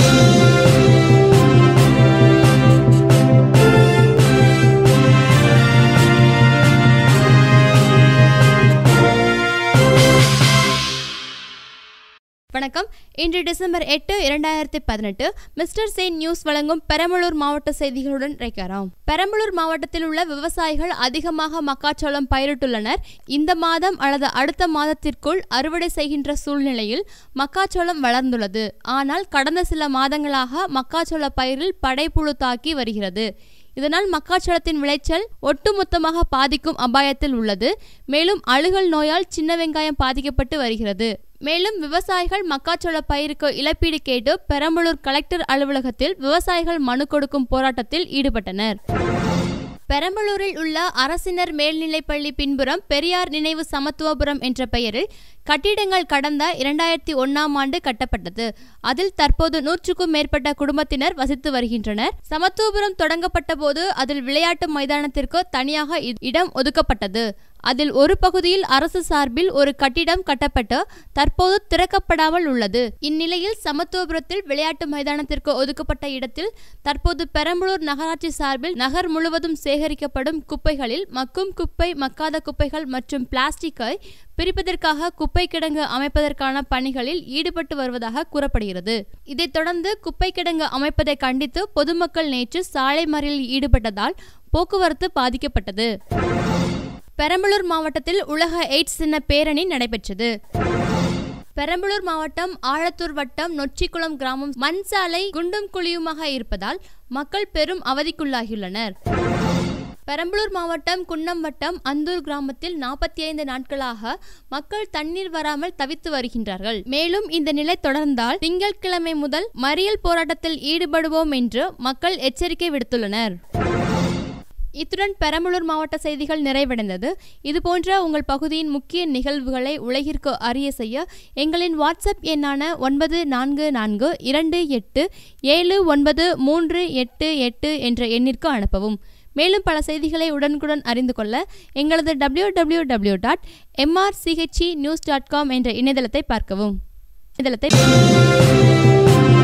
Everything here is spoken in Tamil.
வணக்கம் இன்று டிசம்பர் எட்டு இரண்டாயிரத்தி பதினெட்டு மிஸ்டர் செயின் நியூஸ் வழங்கும் பெரம்பலூர் மாவட்ட செய்திகளுடன் ரேகாராம் பெரம்பலூர் மாவட்டத்தில் உள்ள விவசாயிகள் அதிகமாக மக்காச்சோளம் பயிரிட்டுள்ளனர் இந்த மாதம் அல்லது அடுத்த மாதத்திற்குள் அறுவடை செய்கின்ற சூழ்நிலையில் மக்காச்சோளம் வளர்ந்துள்ளது ஆனால் கடந்த சில மாதங்களாக மக்காச்சோள பயிரில் படைப்புழு தாக்கி வருகிறது இதனால் மக்காச்சோளத்தின் விளைச்சல் ஒட்டுமொத்தமாக பாதிக்கும் அபாயத்தில் உள்ளது மேலும் அழுகல் நோயால் சின்ன வெங்காயம் பாதிக்கப்பட்டு வருகிறது மேலும் விவசாயிகள் மக்காச்சோள பயிருக்கு இழப்பீடு கேட்டு பெரம்பலூர் கலெக்டர் அலுவலகத்தில் விவசாயிகள் மனு கொடுக்கும் போராட்டத்தில் ஈடுபட்டனர் பெரம்பலூரில் உள்ள அரசினர் மேல்நிலைப்பள்ளி பின்புறம் பெரியார் நினைவு சமத்துவபுரம் என்ற பெயரில் கட்டிடங்கள் கடந்த இரண்டாயிரத்தி ஒன்னாம் ஆண்டு கட்டப்பட்டது அதில் தற்போது நூற்றுக்கும் மேற்பட்ட குடும்பத்தினர் வசித்து வருகின்றனர் சமத்துவபுரம் தொடங்கப்பட்ட போது அதில் விளையாட்டு மைதானத்திற்கு தனியாக இ- இடம் ஒதுக்கப்பட்டது அதில் ஒரு பகுதியில் அரசு சார்பில் ஒரு கட்டிடம் கட்டப்பட்டு தற்போது திறக்கப்படாமல் உள்ளது இந்நிலையில் சமத்துவபுரத்தில் விளையாட்டு மைதானத்திற்கு ஒதுக்கப்பட்ட இடத்தில் தற்போது பெரம்பலூர் நகராட்சி சார்பில் நகர் முழுவதும் சேகரிக்கப்படும் குப்பைகளில் மக்கும் குப்பை மக்காத குப்பைகள் மற்றும் பிளாஸ்டிக்கை பிரிப்பதற்காக குப்பை கிடங்கு அமைப்பதற்கான பணிகளில் ஈடுபட்டு வருவதாக கூறப்படுகிறது இதைத் தொடர்ந்து குப்பை கிடங்கு அமைப்பதை கண்டித்து பொதுமக்கள் நேற்று சாலை மறியலில் ஈடுபட்டதால் போக்குவரத்து பாதிக்கப்பட்டது பெரம்பலூர் மாவட்டத்தில் உலக எய்ட்ஸ் தின பேரணி நடைபெற்றது பெரம்பலூர் மாவட்டம் ஆழத்தூர் வட்டம் நொச்சிக்குளம் கிராமம் மண் சாலை குண்டும் குழியுமாக இருப்பதால் மக்கள் பெரும் அவதிக்குள்ளாகியுள்ளனர் பெரம்பலூர் மாவட்டம் குன்னம் வட்டம் அந்தூர் கிராமத்தில் நாற்பத்தி ஐந்து நாட்களாக மக்கள் தண்ணீர் வராமல் தவித்து வருகின்றார்கள் மேலும் இந்த நிலை தொடர்ந்தால் திங்கட்கிழமை முதல் மறியல் போராட்டத்தில் ஈடுபடுவோம் என்று மக்கள் எச்சரிக்கை விடுத்துள்ளனர் இத்துடன் பெரம்பலூர் மாவட்ட செய்திகள் நிறைவடைந்தது இதுபோன்ற உங்கள் பகுதியின் முக்கிய நிகழ்வுகளை உலகிற்கு அறிய செய்ய எங்களின் வாட்ஸ்அப் எண்ணான ஒன்பது நான்கு நான்கு இரண்டு எட்டு ஏழு ஒன்பது மூன்று எட்டு எட்டு என்ற எண்ணிற்கு அனுப்பவும் மேலும் பல செய்திகளை உடனுக்குடன் அறிந்து கொள்ள எங்களது W W W dot MRCHE news dot com என்ற இணையதளத்தை பார்க்கவும் இணையதளத்தை